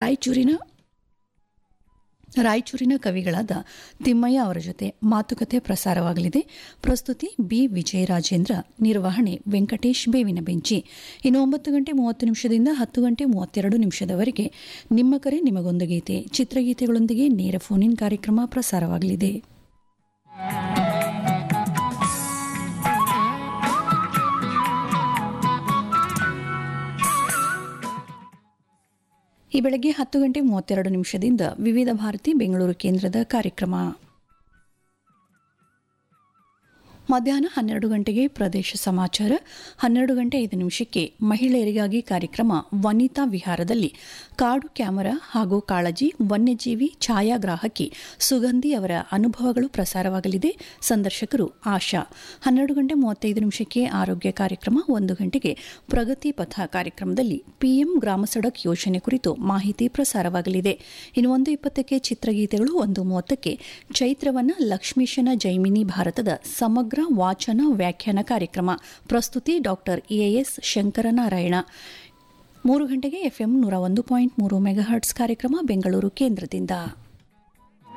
ರಾಯಚೂರಿನ ರಾಯಚೂರಿನ ಕವಿಗಳಾದ ತಿಮ್ಮಯ್ಯ ಅವರ ಜೊತೆ ಮಾತುಕತೆ ಪ್ರಸಾರವಾಗಲಿದೆ ಪ್ರಸ್ತುತಿ ಬಿ ವಿಜಯರಾಜೇಂದ್ರ ನಿರ್ವಹಣೆ ವೆಂಕಟೇಶ್ ಬೇವಿನ ಬೆಂಚಿ ಇನ್ನು ಒಂಬತ್ತು ಗಂಟೆ ಮೂವತ್ತು ನಿಮಿಷದಿಂದ ಹತ್ತು ಗಂಟೆ ಮೂವತ್ತೆರಡು ನಿಮಿಷದವರೆಗೆ ನಿಮ್ಮ ಕರೆ ನಿಮಗೊಂದು ಗೀತೆ ಚಿತ್ರಗೀತೆಗಳೊಂದಿಗೆ ನೇರ ಫೋನ್ ಇನ್ ಕಾರ್ಯಕ್ರಮ ಪ್ರಸಾರವಾಗಲಿದೆ ಈ ಬೆಳಗ್ಗೆ ಹತ್ತು ಗಂಟೆ ಮೂವತ್ತೆರಡು ನಿಮಿಷದಿಂದ ವಿವಿಧ ಭಾರತಿ ಬೆಂಗಳೂರು ಕೇಂದ್ರದ ಕಾರ್ಯಕ್ರಮ ಮಧ್ಯಾಹ್ನ ಹನ್ನೆರಡು ಗಂಟೆಗೆ ಪ್ರದೇಶ ಸಮಾಚಾರ ಹನ್ನೆರಡು ಗಂಟೆ ಐದು ನಿಮಿಷಕ್ಕೆ ಮಹಿಳೆಯರಿಗಾಗಿ ಕಾರ್ಯಕ್ರಮ ವನಿತಾ ವಿಹಾರದಲ್ಲಿ ಕಾಡು ಕ್ಯಾಮರಾ ಹಾಗೂ ಕಾಳಜಿ ವನ್ಯಜೀವಿ ಛಾಯಾಗ್ರಾಹಕಿ ಸುಗಂಧಿ ಅವರ ಅನುಭವಗಳು ಪ್ರಸಾರವಾಗಲಿದೆ ಸಂದರ್ಶಕರು ಆಶಾ ಹನ್ನೆರಡು ಗಂಟೆ ಮೂವತ್ತೈದು ನಿಮಿಷಕ್ಕೆ ಆರೋಗ್ಯ ಕಾರ್ಯಕ್ರಮ ಒಂದು ಗಂಟೆಗೆ ಪ್ರಗತಿ ಪಥ ಕಾರ್ಯಕ್ರಮದಲ್ಲಿ ಪಿಎಂ ಗ್ರಾಮ ಸಡಕ್ ಯೋಜನೆ ಕುರಿತು ಮಾಹಿತಿ ಪ್ರಸಾರವಾಗಲಿದೆ ಇನ್ನು ಒಂದು ಇಪ್ಪತ್ತಕ್ಕೆ ಚಿತ್ರಗೀತೆಗಳು ಒಂದು ಮೂವತ್ತಕ್ಕೆ ಚೈತ್ರವನ ಲಕ್ಷ್ಮೀಶನ ಜೈಮಿನಿ ಭಾರತದ ಸಮಗ್ರ ವಾಚನ ವ್ಯಾಖ್ಯಾನ ಕಾರ್ಯಕ್ರಮ ಪ್ರಸ್ತುತಿ ಡಾಕ್ಟರ್ ಎಎಸ್ ಶಂಕರನಾರಾಯಣ ಮೂರು ಗಂಟೆಗೆ ಎಫ್ಎಂ ನೂರ ಒಂದು ಪಾಯಿಂಟ್ ಮೂರು ಮೆಗಾಹರ್ಟ್ಸ್ ಕಾರ್ಯಕ್ರಮ ಬೆಂಗಳೂರು ಕೇಂದ್ರದಿಂದ